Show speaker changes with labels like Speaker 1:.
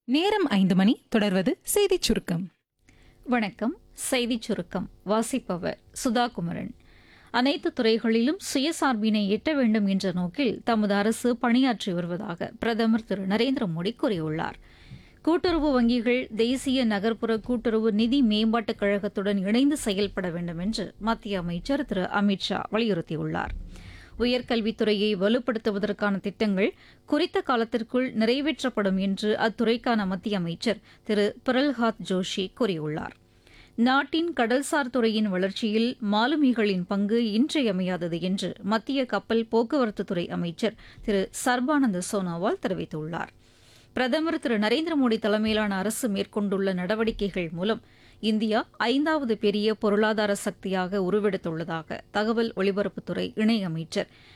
Speaker 1: நேரம் ஐந்து மணி தொடர்வது செய்திச் சுருக்கம்
Speaker 2: வணக்கம் செய்திச் சுருக்கம் வாசிப்பவர் சுதா குமரன் அனைத்து துறைகளிலும் சுயசார்பினை எட்ட வேண்டும் என்ற நோக்கில் தமது அரசு பணியாற்றி வருவதாக பிரதமர் திரு நரேந்திர மோடி கூறியுள்ளார் கூட்டுறவு வங்கிகள் தேசிய நகர்ப்புற கூட்டுறவு நிதி மேம்பாட்டுக் கழகத்துடன் இணைந்து செயல்பட வேண்டும் என்று மத்திய அமைச்சர் திரு அமித் ஷா வலியுறுத்தியுள்ளார் உயர்கல்வித்துறையை வலுப்படுத்துவதற்கான திட்டங்கள் குறித்த காலத்திற்குள் நிறைவேற்றப்படும் என்று அத்துறைக்கான மத்திய அமைச்சர் திரு பிரல்ஹாத் ஜோஷி கூறியுள்ளார் நாட்டின் கடல்சார் துறையின் வளர்ச்சியில் மாலுமிகளின் பங்கு இன்றியமையாதது என்று மத்திய கப்பல் போக்குவரத்துத்துறை அமைச்சர் திரு சர்பானந்த சோனோவால் தெரிவித்துள்ளார் பிரதமர் திரு நரேந்திர மோடி தலைமையிலான அரசு மேற்கொண்டுள்ள நடவடிக்கைகள் மூலம் இந்தியா ஐந்தாவது பெரிய பொருளாதார சக்தியாக உருவெடுத்துள்ளதாக தகவல் ஒலிபரப்புத்துறை இணையமைச்சர்